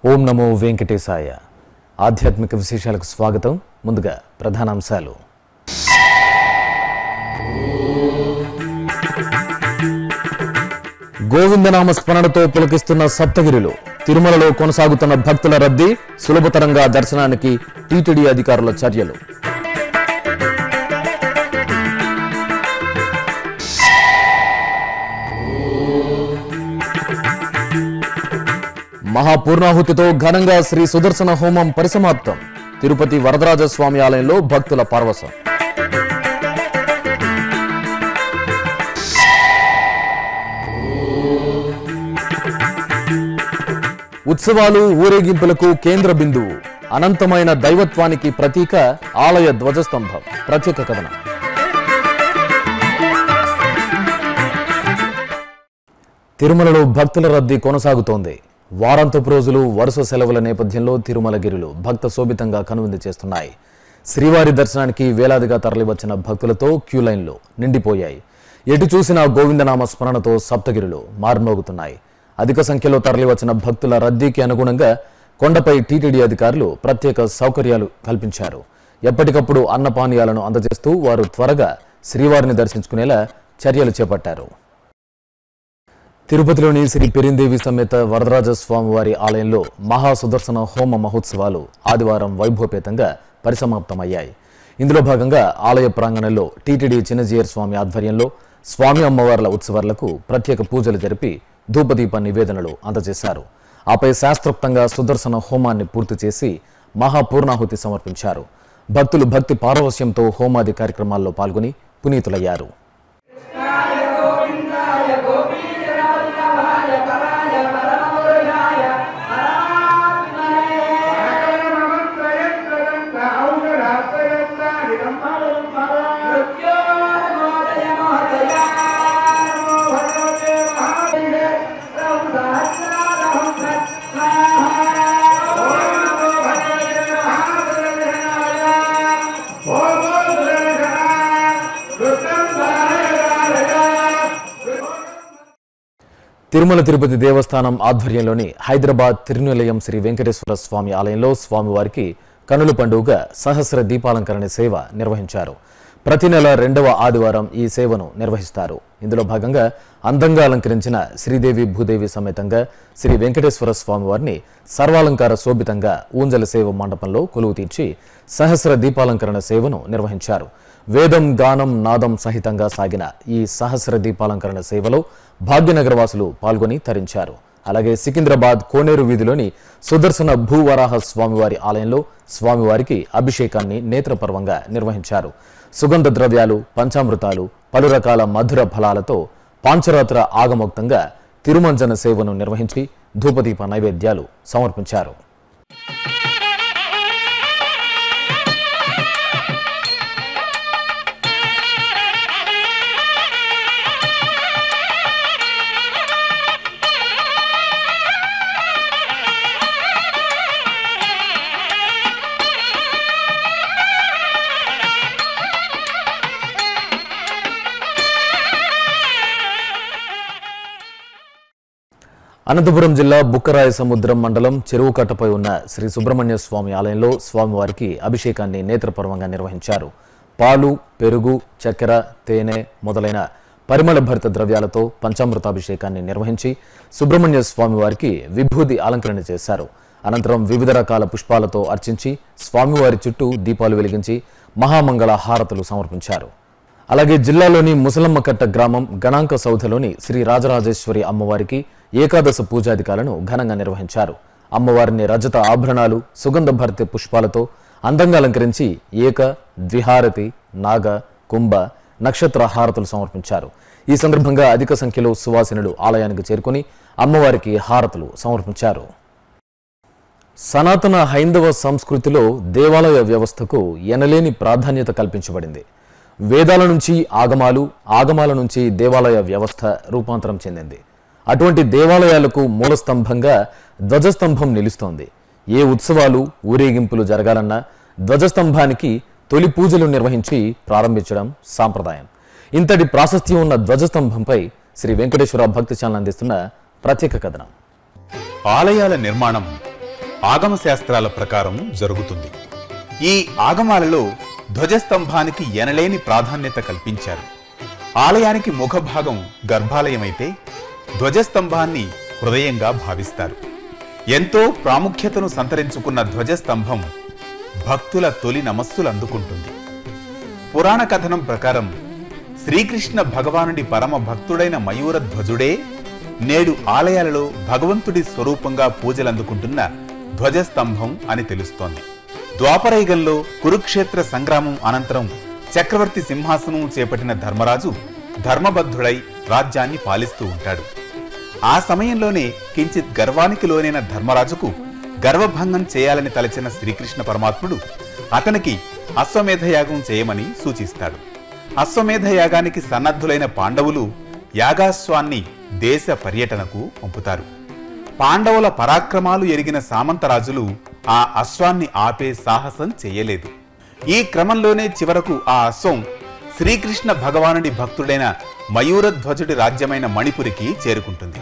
ఓం నమో వెంకటేశాయ ఆధ్యాత్మిక విశేషాలకు స్వాగతం ముందుగా ప్రధానాంశాలు గోవిందనామ స్మరణతో పులకిస్తున్న సప్తగిరిలు తిరుమలలో కొనసాగుతున్న భక్తుల రద్దీ సులభతరంగా దర్శనానికి టీటీడీ అధికారుల చర్యలు మహాపూర్ణాహుతితో ఘనంగా శ్రీ సుదర్శన హోమం పరిసమాప్తం తిరుపతి వరదరాజ స్వామి ఆలయంలో భక్తుల పార్వసం ఉత్సవాలు ఊరేగింపులకు కేంద్ర బిందువు అనంతమైన దైవత్వానికి ప్రతీక ఆలయ ధ్వజస్తంభం ప్రత్యేక కథనం తిరుమలలో భక్తుల రద్దీ కొనసాగుతోంది వారాంతపు రోజులు వరుస సెలవుల నేపథ్యంలో తిరుమలగిరిలు భక్త శోభితంగా కనువిందు చేస్తున్నాయి శ్రీవారి దర్శనానికి వేలాదిగా తరలివచ్చిన భక్తులతో క్యూ లైన్లు నిండిపోయాయి ఎటు చూసినా గోవిందనామ స్మరణతో సప్తగిరులు మారుమోగుతున్నాయి అధిక సంఖ్యలో తరలివచ్చిన భక్తుల రద్దీకి అనుగుణంగా కొండపై టీటీడీ అధికారులు ప్రత్యేక సౌకర్యాలు కల్పించారు ఎప్పటికప్పుడు అన్నపానీయాలను అందజేస్తూ వారు త్వరగా శ్రీవారిని దర్శించుకునేలా చర్యలు చేపట్టారు తిరుపతిలోని శ్రీ పెరిందేవి సమేత వరదరాజ స్వామివారి ఆలయంలో మహా సుదర్శన హోమ మహోత్సవాలు ఆదివారం వైభవపేతంగా పరిసమాప్తమయ్యాయి ఇందులో భాగంగా ఆలయ ప్రాంగణంలో టీటీడీ చిన్నజీయర్ స్వామి ఆధ్వర్యంలో స్వామి అమ్మవార్ల ఉత్సవాలకు ప్రత్యేక పూజలు జరిపి ధూపదీప నివేదనలు అందజేశారు ఆపై శాస్త్రోక్తంగా సుదర్శన హోమాన్ని పూర్తి చేసి మహాపూర్ణాహుతి సమర్పించారు భక్తులు భక్తి పారవశ్యంతో హోమాది కార్యక్రమాల్లో పాల్గొని పునీతులయ్యారు తిరుమల తిరుపతి దేవస్థానం ఆధ్వర్యంలోని హైదరాబాద్ తిరునిలయం శ్రీ వెంకటేశ్వర స్వామి ఆలయంలో స్వామివారికి కనుల పండుగ సహస్ర దీపాలంకరణ సేవ నిర్వహించారు ప్రతి నెల రెండవ ఆదివారం ఈ సేవను నిర్వహిస్తారు ఇందులో భాగంగా అందంగా అలంకరించిన శ్రీదేవి భూదేవి సమేతంగా శ్రీ వెంకటేశ్వర స్వామివారిని సర్వాలంకార శోభితంగా ఊంజల సేవ మండపంలో కొలువు తీర్చి సహస్ర దీపాలంకరణ సేవను నిర్వహించారు వేదం గానం నాదం సహితంగా సాగిన ఈ సహస్ర దీపాలంకరణ సేవలో భాగ్యనగర వాసులు పాల్గొని తరించారు అలాగే సికింద్రాబాద్ కోనేరు వీధిలోని సుదర్శన భూవరాహ స్వామివారి ఆలయంలో స్వామివారికి అభిషేకాన్ని నేత్రపర్వంగా నిర్వహించారు సుగంధ ద్రవ్యాలు పంచామృతాలు పలు రకాల మధుర ఫలాలతో పాంచరాత్ర ఆగమోక్తంగా తిరుమంజన సేవను నిర్వహించి ధూపదీప నైవేద్యాలు సమర్పించారు అనంతపురం జిల్లా బుక్కరాయ సముద్రం మండలం చెరువు కట్టపై ఉన్న శ్రీ సుబ్రహ్మణ్య స్వామి ఆలయంలో స్వామివారికి అభిషేకాన్ని నేత్రపర్వంగా నిర్వహించారు పాలు పెరుగు చక్కెర తేనె మొదలైన పరిమళ భరిత ద్రవ్యాలతో పంచామృతాభిషేకాన్ని నిర్వహించి సుబ్రహ్మణ్య స్వామివారికి విభూది అలంకరణ చేశారు అనంతరం వివిధ రకాల పుష్పాలతో అర్చించి స్వామివారి చుట్టూ దీపాలు వెలిగించి మహామంగళ హారతులు సమర్పించారు అలాగే జిల్లాలోని ముసలమ్మకట్ట గ్రామం గణాంక సౌధలోని శ్రీ రాజరాజేశ్వరి అమ్మవారికి ఏకాదశ పూజాధికాలను ఘనంగా నిర్వహించారు అమ్మవారిని రజత ఆభరణాలు సుగంధ భరిత పుష్పాలతో అందంగా అలంకరించి ఏక ద్విహారతి నాగ కుంభ నక్షత్ర హారతులు సమర్పించారు ఈ సందర్భంగా అధిక సంఖ్యలో సువాసినులు ఆలయానికి చేరుకుని అమ్మవారికి హారతులు సమర్పించారు సనాతన హైందవ సంస్కృతిలో దేవాలయ వ్యవస్థకు ఎనలేని ప్రాధాన్యత కల్పించబడింది వేదాల నుంచి ఆగమాలు ఆగమాల నుంచి దేవాలయ వ్యవస్థ రూపాంతరం చెందింది అటువంటి దేవాలయాలకు మూలస్తంభంగా ధ్వజస్తంభం నిలుస్తోంది ఏ ఉత్సవాలు ఊరేగింపులు జరగాలన్నా ధ్వజస్తంభానికి తొలి పూజలు నిర్వహించి ప్రారంభించడం సాంప్రదాయం ఇంతటి ప్రాశస్త్యం ఉన్న ధ్వజస్తంభంపై శ్రీ వెంకటేశ్వర భక్తి ఛానల్ అందిస్తున్న ప్రత్యేక కథనం ఆలయాల నిర్మాణం ఆగమ శాస్త్రాల ప్రకారం జరుగుతుంది ఈ ఆగమాలలో ధ్వజస్తంభానికి ఎనలేని ప్రాధాన్యత కల్పించారు ఆలయానికి ముఖభాగం గర్భాలయమైతే ధ్వజస్తంభాన్ని హృదయంగా భావిస్తారు ఎంతో ప్రాముఖ్యతను సంతరించుకున్న ధ్వజస్తంభం భక్తుల తొలి నమస్సులు అందుకుంటుంది పురాణ కథనం ప్రకారం శ్రీకృష్ణ భగవానుడి పరమ భక్తుడైన మయూర ధ్వజుడే నేడు ఆలయాలలో భగవంతుడి స్వరూపంగా పూజలందుకుంటున్న ధ్వజస్తంభం అని తెలుస్తోంది ద్వాపరయుగంలో కురుక్షేత్ర సంగ్రామం అనంతరం చక్రవర్తి సింహాసనం చేపట్టిన ధర్మరాజు ధర్మబద్ధుడై రాజ్యాన్ని పాలిస్తూ ఉంటాడు ఆ సమయంలోనే కించిత్ గర్వానికి లోనైన ధర్మరాజుకు గర్వభంగం చేయాలని తలచిన శ్రీకృష్ణ పరమాత్ముడు అతనికి అశ్వమేధ యాగం చేయమని సూచిస్తాడు అశ్వమేధ యాగానికి సన్నద్ధులైన పాండవులు యాగాశ్వాన్ని దేశ పర్యటనకు పంపుతారు పాండవుల పరాక్రమాలు ఎరిగిన సామంతరాజులు ఆ అశ్వాన్ని ఆపే సాహసం చేయలేదు ఈ క్రమంలోనే చివరకు ఆ అశ్వం శ్రీకృష్ణ భగవానుడి భక్తుడైన మయూరధ్వజుడి రాజ్యమైన మణిపురికి చేరుకుంటుంది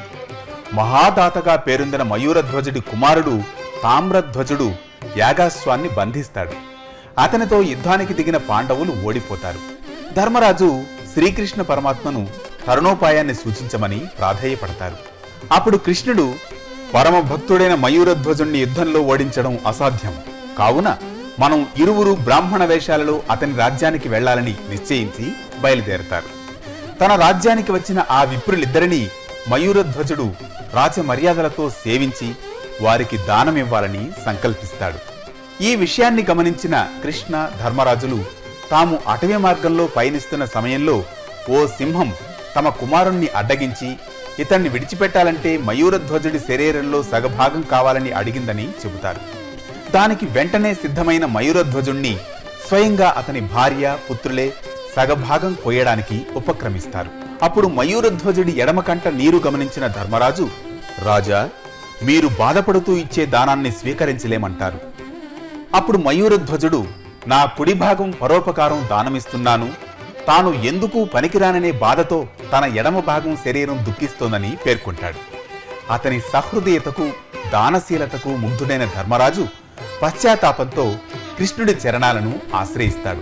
మహాదాతగా పేరొందిన మయూరధ్వజుడి కుమారుడు తామ్రధ్వజుడు యాగాశ్వాన్ని బంధిస్తాడు అతనితో యుద్ధానికి దిగిన పాండవులు ఓడిపోతారు ధర్మరాజు శ్రీకృష్ణ పరమాత్మను తరుణోపాయాన్ని సూచించమని ప్రాధేయపడతారు అప్పుడు కృష్ణుడు పరమ భక్తుడైన మయూరధ్వజుణ్ణి యుద్ధంలో ఓడించడం అసాధ్యం కావున మనం ఇరువురు బ్రాహ్మణ వేషాలలో అతని రాజ్యానికి వెళ్ళాలని నిశ్చయించి బయలుదేరతారు తన రాజ్యానికి వచ్చిన ఆ విప్రులిద్దరినీ మయూరధ్వజుడు రాజ మర్యాదలతో సేవించి వారికి దానమివ్వాలని సంకల్పిస్తాడు ఈ విషయాన్ని గమనించిన కృష్ణ ధర్మరాజులు తాము అటవీ మార్గంలో పయనిస్తున్న సమయంలో ఓ సింహం తమ కుమారుణ్ణి అడ్డగించి ఇతన్ని విడిచిపెట్టాలంటే మయూరధ్వజుడి శరీరంలో సగభాగం కావాలని అడిగిందని చెబుతారు దానికి వెంటనే సిద్ధమైన మయూరధ్వజుణ్ణి స్వయంగా అతని భార్య పుత్రులే సగభాగం కోయడానికి ఉపక్రమిస్తారు అప్పుడు మయూరధ్వజుడి ఎడమ కంట నీరు గమనించిన ధర్మరాజు రాజా మీరు బాధపడుతూ ఇచ్చే దానాన్ని స్వీకరించలేమంటారు అప్పుడు మయూరధ్వజుడు నా కుడి భాగం పరోపకారం దానమిస్తున్నాను తాను ఎందుకు పనికిరాననే బాధతో తన ఎడమ భాగం శరీరం దుఃఖిస్తోందని పేర్కొంటాడు అతని సహృదయతకు దానశీలతకు ముగ్ధుడైన ధర్మరాజు పశ్చాత్తాపంతో కృష్ణుడి చరణాలను ఆశ్రయిస్తాడు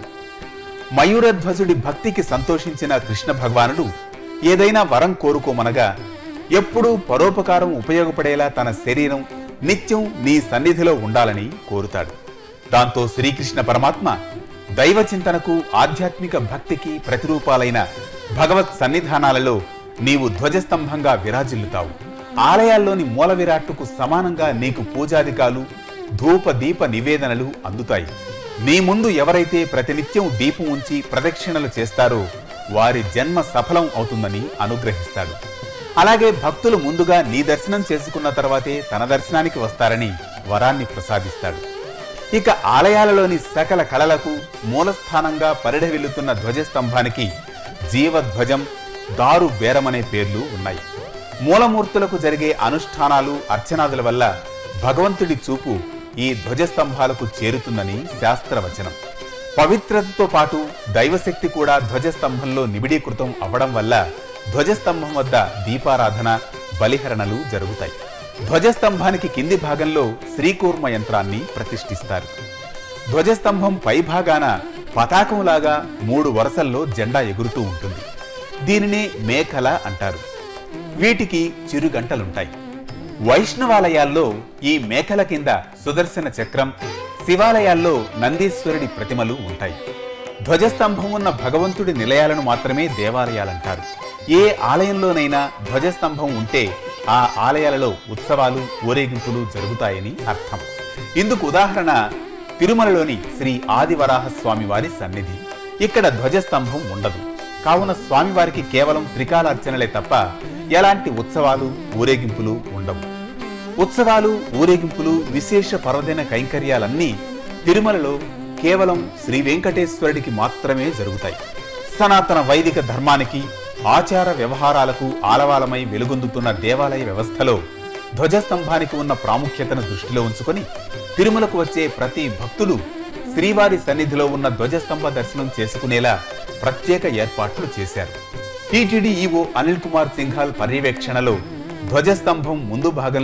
మయూరధ్వజుడి భక్తికి సంతోషించిన కృష్ణ భగవానుడు ఏదైనా వరం కోరుకోమనగా ఎప్పుడూ పరోపకారం ఉపయోగపడేలా తన శరీరం నిత్యం నీ సన్నిధిలో ఉండాలని కోరుతాడు దాంతో శ్రీకృష్ణ పరమాత్మ దైవ చింతనకు ఆధ్యాత్మిక భక్తికి ప్రతిరూపాలైన భగవత్ సన్నిధానాలలో నీవు ధ్వజస్తంభంగా విరాజిల్లుతావు ఆలయాల్లోని మూల విరాట్టుకు సమానంగా నీకు పూజాధికాలు ధూప దీప నివేదనలు అందుతాయి నీ ముందు ఎవరైతే ప్రతినిత్యం దీపం ఉంచి ప్రదక్షిణలు చేస్తారో వారి జన్మ సఫలం అవుతుందని అనుగ్రహిస్తాడు అలాగే భక్తులు ముందుగా నీ దర్శనం చేసుకున్న తర్వాతే తన దర్శనానికి వస్తారని వరాన్ని ప్రసాదిస్తాడు ఇక ఆలయాలలోని సకల కళలకు మూలస్థానంగా పరిఢవిల్లుతున్న ధ్వజస్తంభానికి జీవధ్వజం దారు బేరమనే పేర్లు ఉన్నాయి మూలమూర్తులకు జరిగే అనుష్ఠానాలు అర్చనాదుల వల్ల భగవంతుడి చూపు ఈ ధ్వజస్తంభాలకు చేరుతుందని శాస్త్రవచనం పవిత్రతతో పాటు దైవశక్తి కూడా ధ్వజస్తంభంలో నిబిడీకృతం అవ్వడం వల్ల ధ్వజస్తంభం వద్ద దీపారాధన బలిహరణలు జరుగుతాయి ధ్వజస్తంభానికి కింది భాగంలో శ్రీకూర్మ యంత్రాన్ని ప్రతిష్ఠిస్తారు ధ్వజస్తంభం పై భాగాన పతాకంలాగా మూడు వరుసల్లో జెండా ఎగురుతూ ఉంటుంది దీనినే మేఖల అంటారు వీటికి చిరుగంటలుంటాయి వైష్ణవాలయాల్లో ఈ మేకల కింద సుదర్శన చక్రం శివాలయాల్లో నందీశ్వరుడి ప్రతిమలు ఉంటాయి ధ్వజస్తంభం ఉన్న భగవంతుడి నిలయాలను మాత్రమే దేవాలయాలంటారు ఏ ఆలయంలోనైనా ధ్వజస్తంభం ఉంటే ఆ ఆలయాలలో ఉత్సవాలు ఊరేగింపులు జరుగుతాయని అర్థం ఇందుకు ఉదాహరణ తిరుమలలోని శ్రీ ఆదివరాహ స్వామి వారి సన్నిధి ఇక్కడ ధ్వజస్తంభం ఉండదు కావున స్వామివారికి కేవలం త్రికాలార్చనలే తప్ప ఎలాంటి ఉత్సవాలు ఊరేగింపులు ఉండవు ఉత్సవాలు ఊరేగింపులు విశేష పర్వదిన కైంకర్యాలన్నీ తిరుమలలో కేవలం శ్రీ వెంకటేశ్వరుడికి మాత్రమే జరుగుతాయి సనాతన వైదిక ధర్మానికి ఆచార వ్యవహారాలకు ఆలవాలమై వెలుగొందుతున్న దేవాలయ వ్యవస్థలో ధ్వజస్తంభానికి ఉన్న ప్రాముఖ్యతను దృష్టిలో ఉంచుకొని తిరుమలకు వచ్చే ప్రతి భక్తులు శ్రీవారి సన్నిధిలో ఉన్న ధ్వజస్తంభ దర్శనం చేసుకునేలా ప్రత్యేక ఏర్పాట్లు చేశారు టీటీడీ ఈవో అనిల్ కుమార్ సింఘాల్ పర్యవేక్షణలో ధ్వజస్తంభం ముందు భాగంలో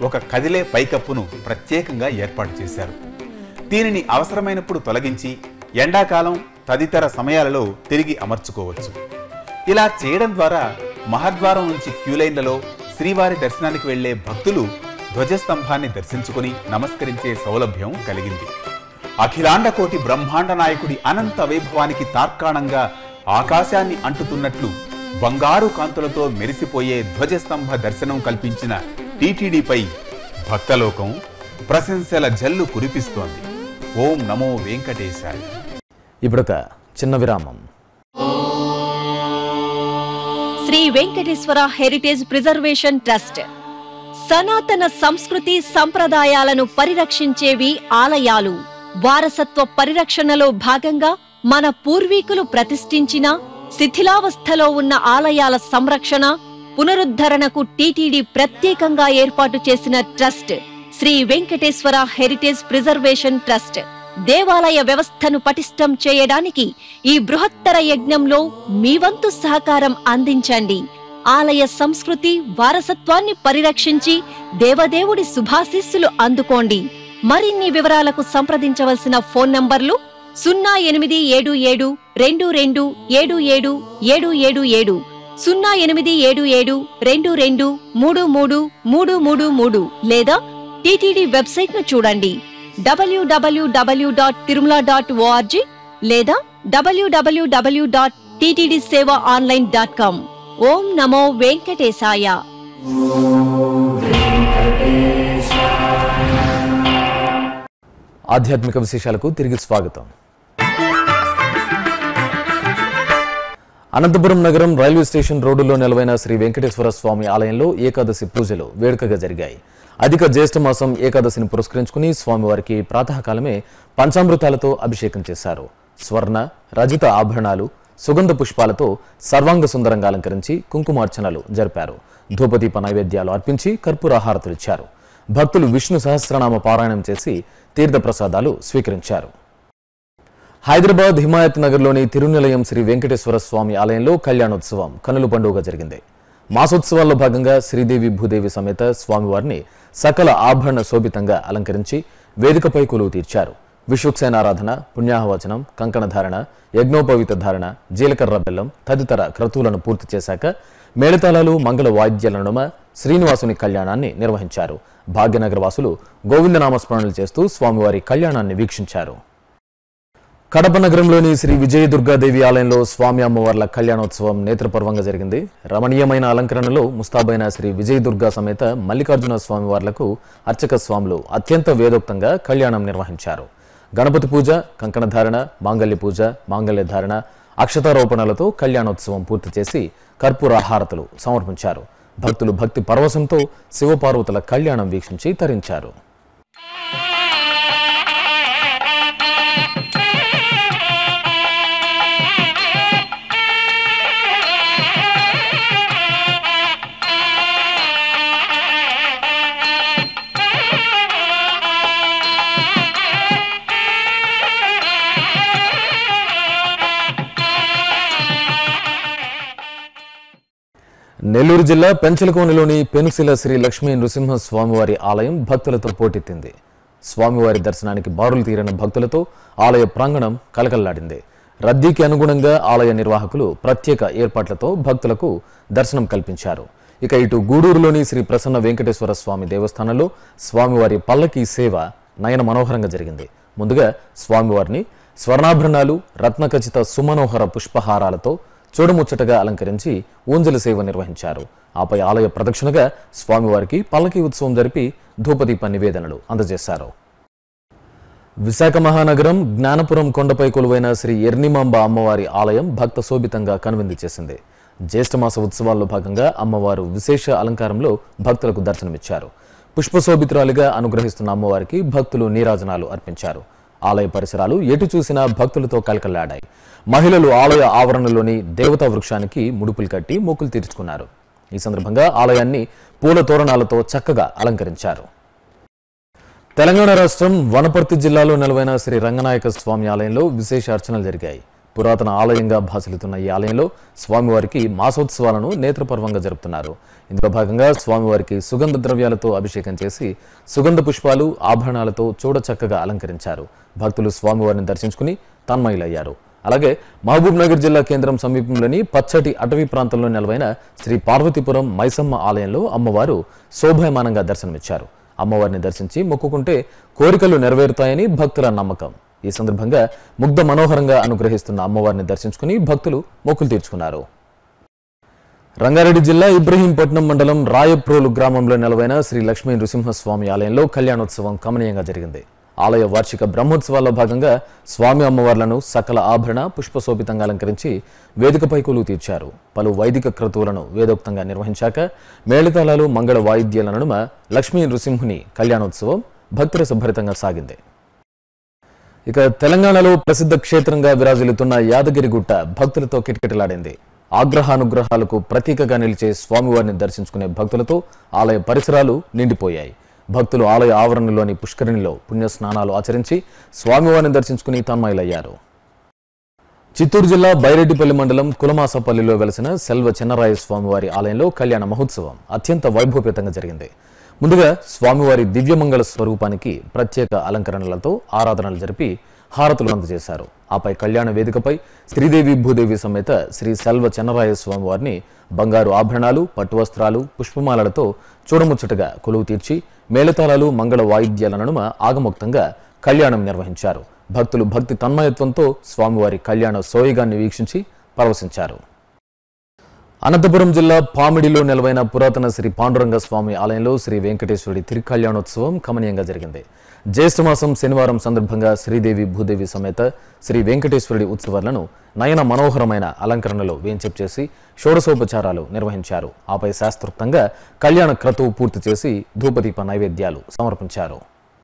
ఒక కదిలే పైకప్పును ప్రత్యేకంగా ఏర్పాటు చేశారు దీనిని అవసరమైనప్పుడు తొలగించి ఎండాకాలం తదితర సమయాలలో తిరిగి అమర్చుకోవచ్చు ఇలా చేయడం ద్వారా మహద్వారం నుంచి క్యూలైన్లలో శ్రీవారి దర్శనానికి వెళ్లే భక్తులు ధ్వజస్తంభాన్ని దర్శించుకుని నమస్కరించే సౌలభ్యం కలిగింది అఖిలాండ కోటి బ్రహ్మాండ నాయకుడి అనంత వైభవానికి తార్కాణంగా ఆకాశాన్ని అంటుతున్నట్లు బంగారు కాంతులతో మెరిసిపోయే ధ్వజస్తంభ దర్శనం కల్పించిన టీటీడీపై భక్తలోకం ప్రశంసల జల్లు కురిపిస్తోంది ఓం నమో వెంకటేశాయ ఇప్పుడొక చిన్న విరామం Sri Venkateswara Heritage Preservation Trust సనాతన సంస్కృతి సంప్రదాయాలను పరిరక్షించేవి ఆలయాలు వారసత్వ పరిరక్షణలో భాగంగా మన పూర్వీకులు ప్రతిష్ఠించిన శిథిలావస్థలో ఉన్న ఆలయాల సంరక్షణ పునరుద్ధరణకు టీటీడీ ప్రత్యేకంగా ఏర్పాటు చేసిన trust Sri Venkateswara Heritage Preservation Trust దేవాలయ వ్యవస్థను పటిష్టం చేయడానికి ఈ బృహత్తర యజ్ఞంలో మీ వంతు సహకారం అందించండి ఆలయ సంస్కృతి వారసత్వాన్ని పరిరక్షించి దేవదేవుడి శుభాశీస్సులు అందుకోండి మరిన్ని వివరాలకు సంప్రదించవలసిన ఫోన్ నంబర్లు సున్నా ఎనిమిది ఏడు ఏడు రెండు రెండు ఏడు ఏడు ఏడు ఏడు ఏడు సున్నా ఎనిమిది ఏడు ఏడు రెండు రెండు మూడు మూడు మూడు మూడు మూడు లేదా టీటీడీ వెబ్సైట్ ను చూడండి WWW dot Tirumala dot ORG లేదా డబ్ల్యూడబ్ల్యూడబ్ల్యూ డాట్ టీటీడీ సేవ ఆన్లైన్ డాట్ కామ్ ఓం నమో వెంకటేశాయ ఆధ్యాత్మిక విశేషాలకు తిరిగి స్వాగతం అనంతపురం నగరం రైల్వే స్టేషన్ రోడ్డులో నెలవైన శ్రీ వెంకటేశ్వర స్వామి ఆలయంలో ఏకాదశి పూజలు వేడుకగా జరిగాయి అధిక జ్యేష్ఠ మాసం ఏకాదశిని పురస్కరించుకుని స్వామివారికి ప్రాతకాలమే పంచామృతాలతో అభిషేకం చేశారు స్వర్ణ రజిత ఆభరణాలు సుగంధ పుష్పాలతో సర్వాంగ సుందరంగా అలంకరించి కుంకుమార్చనలు జరిపారు ధూపదీప నైవేద్యాలు అర్పించి కర్పూరాహారతులు ఇచ్చారు భక్తులు విష్ణు సహస్రనామ పారాయణం చేసి తీర్థప్రసాదాలు స్వీకరించారు హైదరాబాద్ హిమాయత్ నగర్లోని తిరునిలయం శ్రీ వెంకటేశ్వర స్వామి ఆలయంలో కళ్యాణోత్సవం కనుల పండుగ జరిగింది మాసోత్సవాల్లో భాగంగా శ్రీదేవి భూదేవి సమేత స్వామివారిని సకల ఆభరణ శోభితంగా అలంకరించి వేదికపై కొలువు తీర్చారు విశ్వక్సేనారాధన పుణ్యాహవచనం కంకణ ధారణ యజ్ఞోపవిత ధారణ జీలకర్ర బెల్లం తదితర క్రతువులను పూర్తి చేశాక మేళతాళాలు మంగళ వాయిద్యాల నడుమ శ్రీనివాసుని కళ్యాణాన్ని నిర్వహించారు భాగ్యనగర వాసులు గోవిందనామస్మరణలు చేస్తూ స్వామివారి కళ్యాణాన్ని వీక్షించారు కడప నగరంలోని శ్రీ విజయ దుర్గాదేవి ఆలయంలో స్వామి అమ్మవార్ల కళ్యాణోత్సవం నేత్రపర్వంగా జరిగింది రమణీయమైన అలంకరణలో ముస్తాబైన శ్రీ విజయ దుర్గా సమేత మల్లికార్జున స్వామివార్లకు అర్చక స్వాములు అత్యంత వేదోక్తంగా కళ్యాణం నిర్వహించారు గణపతి పూజ కంకణ ధారణ మాంగళ్య పూజ మాంగళ్య ధారణ అక్షతారోపణలతో కళ్యాణోత్సవం పూర్తి చేసి కర్పూర హారతులు సమర్పించారు భక్తులు భక్తి పరవశంతో శివపార్వతుల కళ్యాణం వీక్షించి తరించారు నెల్లూరు జిల్లా పెంచలకోనలోని పెనుసిల శ్రీ లక్ష్మీ నృసింహ స్వామివారి ఆలయం భక్తులతో పోటెత్తింది స్వామివారి దర్శనానికి బారులు తీరిన భక్తులతో ఆలయ ప్రాంగణం కలకల్లాడింది రద్దీకి అనుగుణంగా ఆలయ నిర్వాహకులు ప్రత్యేక ఏర్పాట్లతో భక్తులకు దర్శనం కల్పించారు ఇక ఇటు గూడూరులోని శ్రీ ప్రసన్న వెంకటేశ్వర స్వామి దేవస్థానంలో స్వామివారి పల్లకి సేవ నయన మనోహరంగా జరిగింది ముందుగా స్వామివారిని స్వర్ణాభరణాలు రత్నఖచిత సుమనోహర పుష్పహారాలతో చూడముచ్చటగా అలంకరించి ఊంజల సేవ నిర్వహించారు ఆపై ఆలయ ప్రదక్షిణగా స్వామివారికి పల్లకి ఉత్సవం జరిపి ధూపదీప నివేదనలు అందజేశారు విశాఖ మహానగరం జ్ఞానపురం కొండపై కొలువైన శ్రీ ఎర్నిమాంబ అమ్మవారి ఆలయం భక్త శోభితంగా కనువిందు చేసింది జ్యేష్ఠమాస ఉత్సవాల్లో భాగంగా అమ్మవారు విశేష అలంకారంలో భక్తులకు దర్శనమిచ్చారు పుష్పశోభితురాలిగా అనుగ్రహిస్తున్న అమ్మవారికి భక్తులు నీరాజనాలు అర్పించారు ఆలయ పరిసరాలు ఎటు చూసినా భక్తులతో కలకల్లాడాయి మహిళలు ఆలయ ఆవరణలోని దేవతా వృక్షానికి ముడుపులు కట్టి మొక్కులు తీర్చుకున్నారు ఈ సందర్భంగా ఆలయాన్ని పూల తోరణాలతో చక్కగా అలంకరించారు తెలంగాణ రాష్ట్రం వనపర్తి జిల్లాలో నెలవైన శ్రీ రంగనాయక స్వామి ఆలయంలో విశేష అర్చనలు జరిగాయి పురాతన ఆలయంగా భాసిల్లుతున్న ఈ ఆలయంలో స్వామివారికి మాసోత్సవాలను నేత్రపర్వంగా జరుపుతున్నారు ఇందులో భాగంగా స్వామివారికి సుగంధ ద్రవ్యాలతో అభిషేకం చేసి సుగంధ పుష్పాలు ఆభరణాలతో చూడచక్కగా అలంకరించారు భక్తులు స్వామివారిని దర్శించుకుని తన్మయులయ్యారు అలాగే మహబూబ్ నగర్ జిల్లా కేంద్రం సమీపంలోని పచ్చటి అటవీ ప్రాంతంలో నెలవైన శ్రీ పార్వతీపురం మైసమ్మ ఆలయంలో అమ్మవారు శోభాయమానంగా దర్శనమిచ్చారు అమ్మవారిని దర్శించి మొక్కుకుంటే కోరికలు నెరవేరుతాయని భక్తుల నమ్మకం ఈ సందర్భంగా ముగ్ధ మనోహరంగా అనుగ్రహిస్తున్న అమ్మవారిని దర్శించుకుని భక్తులు మొక్కులు తీర్చుకున్నారు రంగారెడ్డి జిల్లా ఇబ్రహీంపట్నం మండలం రాయప్రోలు గ్రామంలో నెలవైన శ్రీ లక్ష్మీ నృసింహస్వామి ఆలయంలో కళ్యాణోత్సవం కమనీయంగా జరిగింది ఆలయ వార్షిక బ్రహ్మోత్సవాల్లో భాగంగా స్వామి అమ్మవార్లను సకల ఆభరణ పుష్పశోభితంగా అలంకరించి వేదికపై కొలువు తీర్చారు పలు వైదిక క్రతువులను వేదోక్తంగా నిర్వహించాక మేళతాళాలు మంగళ వాయిద్యాల నడుమ లక్ష్మీ నృసింహుని కళ్యాణోత్సవం భక్తిరసభరితంగా సాగింది ఇక తెలంగాణలో ప్రసిద్ధ క్షేత్రంగా విరాజిల్లుతున్న యాదగిరిగుట్ట భక్తులతో కిటకిటలాడింది ఆగ్రహానుగ్రహాలకు ప్రతీకగా నిలిచే స్వామివారిని దర్శించుకునే భక్తులతో ఆలయ పరిసరాలు నిండిపోయాయి భక్తులు ఆలయ ఆవరణలోని పుష్కరిణిలో పుణ్య స్నానాలు ఆచరించి స్వామివారిని దర్శించుకుని తన్మయులయ్యారు చిత్తూరు జిల్లా బైరెడ్డిపల్లి మండలం కులమాసపల్లిలో వెలసిన సెల్వ చిన్నరాయ స్వామివారి ఆలయంలో కళ్యాణ మహోత్సవం అత్యంత వైభవపేతంగా జరిగింది ముందుగా స్వామివారి దివ్యమంగళ స్వరూపానికి ప్రత్యేక అలంకరణలతో ఆరాధనలు జరిపి హారతులు అందజేశారు ఆపై కళ్యాణ వేదికపై శ్రీదేవి భూదేవి సమేత శ్రీ సెల్వ చెన్నరాయ స్వామివారిని బంగారు ఆభరణాలు పట్టు వస్త్రాలు పుష్పమాలలతో చూడముచ్చటగా కొలువు తీర్చి మేళతాళాలు మంగళ వాయిద్యాల నడుమ ఆగమోక్తంగా కళ్యాణం నిర్వహించారు భక్తులు భక్తి తన్మయత్వంతో స్వామివారి కళ్యాణ సోయగాన్ని వీక్షించి పరవశించారు అనంతపురం జిల్లా పామిడిలో నెలవైన పురాతన శ్రీ పాండురంగ స్వామి ఆలయంలో శ్రీ వెంకటేశ్వరుడి తిరుకళ్యాణోత్సవం కమనీయంగా జరిగింది జ్యేష్ఠమాసం శనివారం సందర్భంగా శ్రీదేవి భూదేవి సమేత శ్రీ వెంకటేశ్వరుడి ఉత్సవాలను నయన మనోహరమైన అలంకరణలో వేంచెప్ చేసి షోడశోపచారాలు నిర్వహించారు ఆపై శాస్త్రోక్తంగా కళ్యాణ క్రతువు పూర్తి చేసి ధూపదీప నైవేద్యాలు సమర్పించారు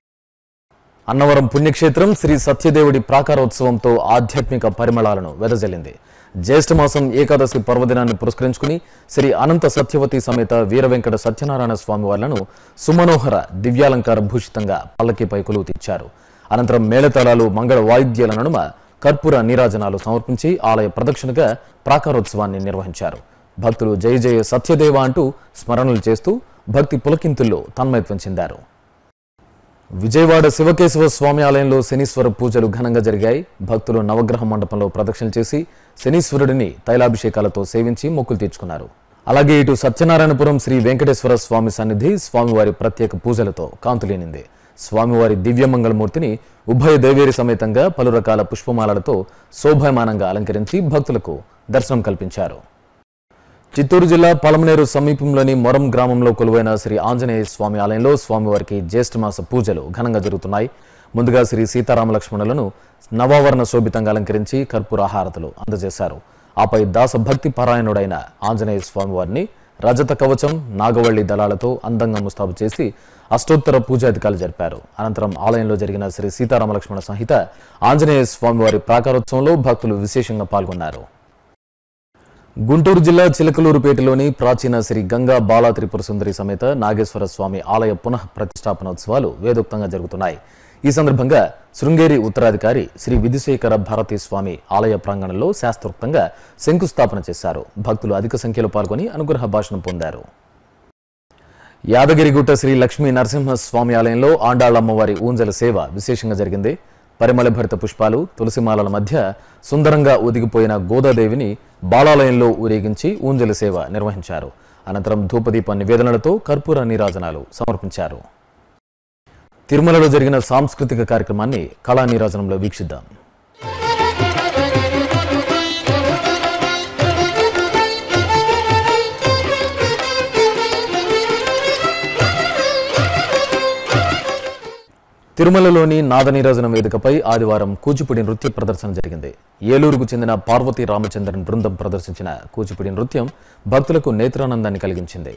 అన్నవరం పుణ్యక్షేత్రం శ్రీ సత్యదేవుడి ప్రాకారోత్సవంతో ఆధ్యాత్మిక పరిమళాలను వెదజల్లింది జ్యేష్ఠమాసం ఏకాదశి పర్వదినాన్ని పురస్కరించుకుని శ్రీ అనంత సత్యవతి సమేత వీర వెంకట సత్యనారాయణ స్వామి వార్లను సుమనోహర దివ్యాలంకార భూషితంగా పల్లకిపై కొలువు తీర్చారు అనంతరం మేళతాళాలు మంగళ వాయిద్యాల నడుమ కర్పూర నీరాజనాలు సమర్పించి ఆలయ ప్రదక్షిణగా ప్రాకారోత్సవాన్ని నిర్వహించారు భక్తులు జయ జయ సత్యదేవ అంటూ స్మరణలు చేస్తూ భక్తి పులకింతుల్లో తన్మయత్వం చెందారు విజయవాడ శివకేశవ స్వామి ఆలయంలో శనీశ్వర పూజలు ఘనంగా జరిగాయి భక్తులు నవగ్రహ మండపంలో ప్రదక్షిణ చేసి శనీశ్వరుడిని తైలాభిషేకాలతో సేవించి మొక్కులు తీర్చుకున్నారు అలాగే ఇటు సత్యనారాయణపురం శ్రీ వెంకటేశ్వర స్వామి సన్నిధి స్వామివారి ప్రత్యేక పూజలతో కాంతులేనింది స్వామివారి దివ్యమంగళమూర్తిని ఉభయ దేవేరి సమేతంగా పలు రకాల పుష్పమాలలతో శోభాయమానంగా అలంకరించి భక్తులకు దర్శనం కల్పించారు చిత్తూరు జిల్లా పలమనేరు సమీపంలోని మొరం గ్రామంలో కొలువైన శ్రీ ఆంజనేయ స్వామి ఆలయంలో స్వామివారికి జ్యేష్ఠమాస పూజలు ఘనంగా జరుగుతున్నాయి ముందుగా శ్రీ సీతారామ లక్ష్మణులను నవావరణ శోభితంగా అలంకరించి కర్పూర హారతులు అందజేశారు ఆపై దాస భక్తి పరాయణుడైన ఆంజనేయ స్వామివారిని రజత కవచం నాగవల్లి దళాలతో అందంగా ముస్తాబు చేసి అష్టోత్తర పూజాధికాలు జరిపారు అనంతరం ఆలయంలో జరిగిన శ్రీ సీతారామ లక్ష్మణ సంహిత ఆంజనేయ స్వామివారి ప్రాకారోత్సవంలో భక్తులు విశేషంగా పాల్గొన్నారు గుంటూరు జిల్లా చిలకలూరుపేటలోని ప్రాచీన శ్రీ గంగా బాలా త్రిపుర సుందరి సమేత నాగేశ్వర స్వామి ఆలయ పునః ప్రతిష్టాపనోత్సవాలు వేదోక్తంగా జరుగుతున్నాయి ఈ సందర్భంగా శృంగేరి ఉత్తరాధికారి శ్రీ విధుశేఖర భారతీ స్వామి ఆలయ ప్రాంగణంలో శాస్త్రోక్తంగా శంకుస్థాపన చేశారు భక్తులు అధిక సంఖ్యలో పాల్గొని అనుగ్రహ భాషణం పొందారు యాదగిరిగుట్ట శ్రీ లక్ష్మీ నరసింహ స్వామి ఆలయంలో ఆండాళ్ళమ్మవారి ఊంజల సేవ విశేషంగా జరిగింది పరిమళ భరిత పుష్పాలు తులసిమాలల మధ్య సుందరంగా ఒదిగిపోయిన గోదాదేవిని బాలాలయంలో ఊరేగించి ఊంజల సేవ నిర్వహించారు అనంతరం ధూపదీప నివేదనలతో కర్పూర నీరాజనాలు సమర్పించారు తిరుమలలో జరిగిన సాంస్కృతిక కార్యక్రమాన్ని కళా నీరాజనంలో వీక్షిద్దాం తిరుమలలోని నాదనీరాజనం వేదికపై ఆదివారం కూచిపూడి నృత్య ప్రదర్శన జరిగింది ఏలూరుకు చెందిన పార్వతీ రామచంద్రన్ బృందం ప్రదర్శించిన కూచిపూడి నృత్యం భక్తులకు నేత్రానందాన్ని కలిగించింది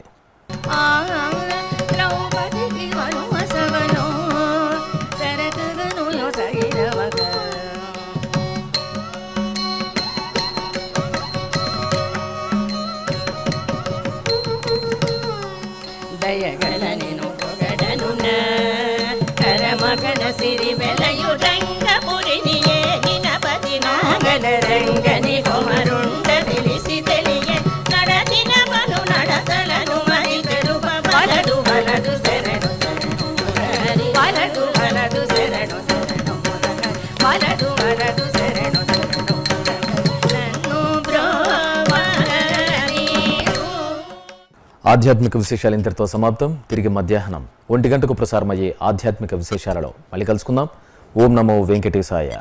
ద్రౌపదికి వనవాసవనో శరతగనులో సైరవగ దయగల నేను పొగడనున్న కరమగణ సిరి వెలయు రంగపురిని ఏలిన పతి నాగల రంగ ఆధ్యాత్మిక విశేషాలు ఇంతటితో సమాప్తం తిరిగి మధ్యాహ్నం ఒంటి గంటకు ప్రసారమయ్యే ఆధ్యాత్మిక విశేషాలలో మళ్ళీ కలుసుకుందాం ఓం నమో వెంకటేశాయ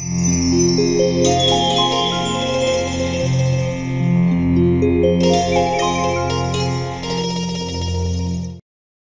Thank